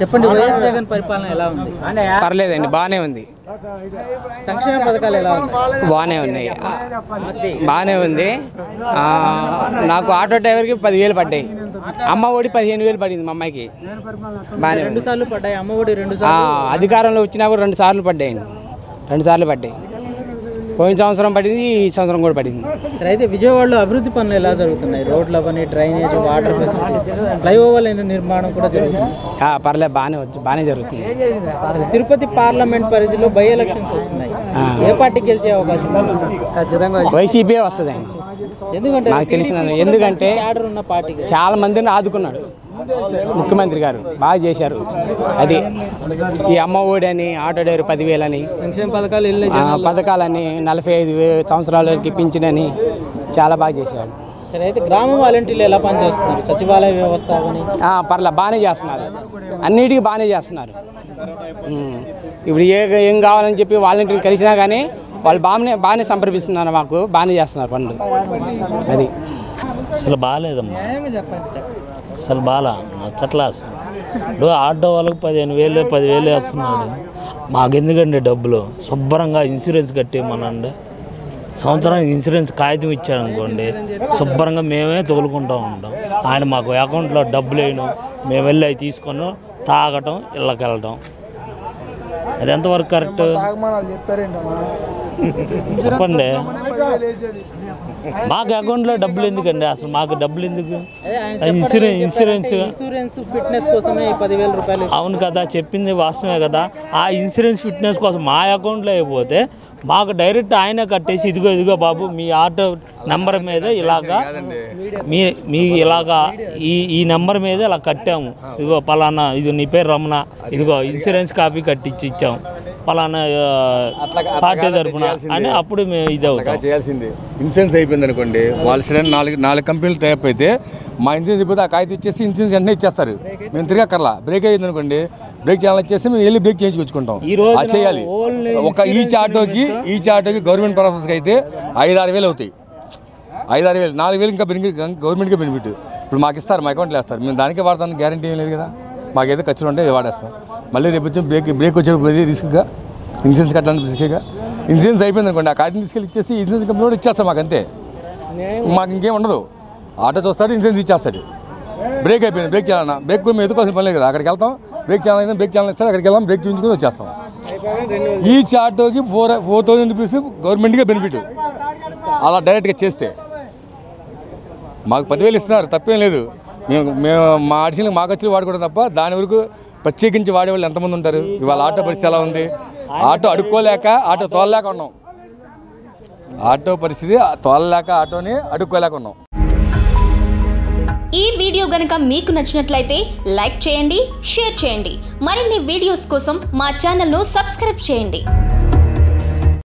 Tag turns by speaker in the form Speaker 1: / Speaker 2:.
Speaker 1: చెప్పండి వైఎస్ జగన్ పరిపాలన ఎలా ఉంది
Speaker 2: పర్లేదండి బాగానే ఉంది
Speaker 1: సంక్షేమ పథకాలు ఎలా ఉన్నాయి
Speaker 2: బాగానే ఉన్నాయి బాగానే ఉంది ఆ, నాకు ఆటో డ్రైవర్కి పదివేలు పడ్డాయి అమ్మ ఒడి పదిహేను వేలు పడింది మా అమ్మాయికి బాగానే
Speaker 1: రెండు
Speaker 2: ఉంది
Speaker 1: సార్లు పడ్డాయి అమ్మఒడి రెండు
Speaker 2: ఆ,
Speaker 1: సార్లు
Speaker 2: అధికారంలో వచ్చినా కూడా రెండు సార్లు పడ్డాయండి రెండు సార్లు పడ్డాయి పోయిన సంవత్సరం పడింది ఈ సంవత్సరం కూడా పడింది
Speaker 1: సరే అయితే విజయవాడలో అభివృద్ధి పనులు ఎలా జరుగుతున్నాయి రోడ్ల పని drainage water facility flyover line నిర్మాణం కూడా జరుగుతుంది
Speaker 2: ఆ, పర్లేదు బాగానే వచ్చు బాగానే జరుగుతుంది
Speaker 1: సరే, తిరుపతి పార్లమెంట్ పరిధిలో బై ఎలక్షన్స్ వస్తున్నాయి
Speaker 2: ఆ.
Speaker 1: ఏ పార్టీ గెలిచే అవకాశం ఉంది
Speaker 2: వైసీపీ వస్తుందండి
Speaker 1: ఎందుకంటే
Speaker 2: నాకు తెలిసిన ఎందుకంటే
Speaker 1: క్యాడర్ ఉన్న పార్టీకి
Speaker 2: చాలా మందిని ఆదుకున్నాడు ముఖ్యమంత్రి గారు బాగా చేశారు అది ఈ అమ్మ ఒడి అని ఆటో డ్రైవర్ పదివేలని
Speaker 1: సంక్షేమ పథకాలు వెళ్ళే
Speaker 2: ఆ, పథకాలని నలభై ఐదు వే సంవత్సరాలకి పింఛనని చాలా బాగా చేశాడు
Speaker 1: సరే అయితే గ్రామ వాలంటీర్లు ఎలా పనిచేస్తున్నారు సచివాలయ వ్యవస్థ అని
Speaker 2: ఆ, పర్లే బాగానే చేస్తున్నారు అన్నిటికీ బాగానే చేస్తున్నారు ఉమ్. ఇప్పుడు ఏ ఏం కావాలని చెప్పి వాలంటీర్ని కలిసినా కానీ వాళ్ళు బాగానే బాగానే సంప్రదిస్తున్నారు మాకు బాగానే చేస్తున్నారు పనులు అది
Speaker 3: అసలు బాగాలేదమ్మా అసలు బాగా నచ్చట్లా అసలు ఇప్పుడు ఆటో వాళ్ళకి పదిహేను వేలు పదివేలు వేస్తున్నాడు మాకెందుకండి డబ్బులు శుభ్రంగా ఇన్సూరెన్స్ కట్టేయమనండి సంవత్సరానికి ఇన్సూరెన్స్ కాగితం ఇచ్చాడు అనుకోండి శుభ్రంగా మేమే తగులుకుంటూ ఉంటాం ఆయన మాకు అకౌంట్లో డబ్బులు వేయడం మేము వెళ్ళి అవి తీసుకొని తాగటం ఇళ్ళకి వెళ్ళటం అది ఎంతవరకు కరెక్ట్ చెప్పండి మాకు అకౌంట్లో డబ్బులు ఎందుకండి అసలు మాకు డబ్బులు ఎందుకు
Speaker 1: అదే ఆయన
Speaker 3: అది
Speaker 1: చెప్పడం
Speaker 3: ఇన్సూరెన్స్
Speaker 1: ఏం
Speaker 3: ఇన్సూరెన్స్
Speaker 1: చెప్పారంటే ఇన్సూరెన్స్ ఫిట్నెస్ కోసమే ఈ పదివేల రూపాయలు
Speaker 3: అవును కదా చెప్పింది వాస్తవమే కదా ఆ ఇన్సూరెన్స్ ఫిట్నెస్ కోసం మా అకౌంట్లో అయిపోతే మాకు డైరెక్ట్ ఆయన కట్టేసి ఇదిగో ఇదిగో బాబు మీ ఆటో నెంబర్ మీద ఇలాగా మీ మీ ఇలాగా ఈ ఈ నెంబర్ మీద ఇలా కట్టాము ఇదిగో పలానా ఇది నీ పేరు రమణ ఇదిగో ఇన్సూరెన్స్ కాపీ కట్టించి ఇచ్చాం పలానా ఆ, పార్టీ తరపున అని అప్పుడు మేము ఇది అవుతాం
Speaker 4: చేయాల్సింది ఇన్సూరెన్స్ అయిపోయింది అనుకోండి వాళ్ళు సడన్ నాలుగు నాలుగు కంపెనీలు టైప్ అయితే మా ఇన్సూరెన్స్ అయిపోతే ఆ కాగితం ఇచ్చేసి ఇన్సూరెన్స్ వెంటనే ఇచ్చేస్తారు మేము తిరగక్కర్లా బ్రేక్ అయ్యింది అనుకోండి బ్రేక్ చేయాలని వచ్చేసి మేము వెళ్ళి బ్రేక్ చేయించుకొచ్చుకుంటాం
Speaker 3: ఈ రోజున
Speaker 4: అది చేయాలి
Speaker 3: ఓన్లీ
Speaker 4: ఒక ఈచ్ ఆటోకి ఈచ్ ఆటోకి గవర్నమెంట్ పర్పస్కి అయితే ఐదు ఆరు వేలు అవుతాయి ఐదు ఆరు వేలు నాలుగు వేలు ఇంకా బెనిఫిట్ గవర్నమెంట్కే బెనిఫిట్ ఇప్పుడు మాకు ఇస్తారు మా అకౌంట్లో వేస్తారు మేము దానికే వాడతాను గ్యారంటీ ఏం లేదు కదా మాకైతే ఖర్చులు ఉంటే ఇది వాడేస్తాం మళ్ళీ రేపు వచ్చి బ్రేక్ బ్రేక్ వచ్చేటప్పుడు ఇది రిస్క్గా ఇన్సూరెన్స్ కట్టడానికి రిస్క్గా ఇన్సూరెన్స్ అయిపోయింది అనుకోండి ఆ కాగితం తీసుకెళ్ళి ఇచ్చేసి ఇన్సూరెన్స్ కంపెనీ కూడా ఇచ్చేస్తాం మాకు అంతే మాకు ఇంకేం ఉండదు ఆటో చూస్తాడు ఇన్సూరెన్స్ ఇచ్చేస్తాడు బ్రేక్ అయిపోయింది బ్రేక్ చేయాలన్నా బ్రేక్ కూడా మేము ఎదుకోవాల్సిన పని లేదు కదా అక్కడికి వెళ్తాం బ్రేక్ చేయాలన్నా బ్రేక్ చేయాలని ఇస్తారు అక్కడికి వెళ్దాం బ్రేక్ చూపించుకొని వచ్చేస్తాం ఈచ్ ఆటోకి ఫోర్ ఫోర్ థౌసండ్ రూపీస్ గవర్నమెంట్గా బెనిఫిట్ అలా డైరెక్ట్గా చేస్తే మాకు పదివేలు ఇస్తున్నారు తప్పేం లేదు మేము మేము మా అడిషనల్ మాకు వచ్చి వాడుకోవడం తప్ప దాని వరకు ప్రత్యేకించి వాడేవాళ్ళు ఎంతమంది ఉంటారు ఇవాళ ఆటో పరిస్థితి ఎలా ఉంది ఆటో అడుక్కోలేక ఆటో తోలలేక ఉన్నాం ఆటో పరిస్థితి తోలలేక ఆటోని అడుక్కోలేక ఉన్నాం
Speaker 5: ఈ వీడియో గనుక మీకు నచ్చినట్లయితే లైక్ చేయండి షేర్ చేయండి మరిన్ని వీడియోస్ కోసం మా ఛానల్ను సబ్స్క్రైబ్ చేయండి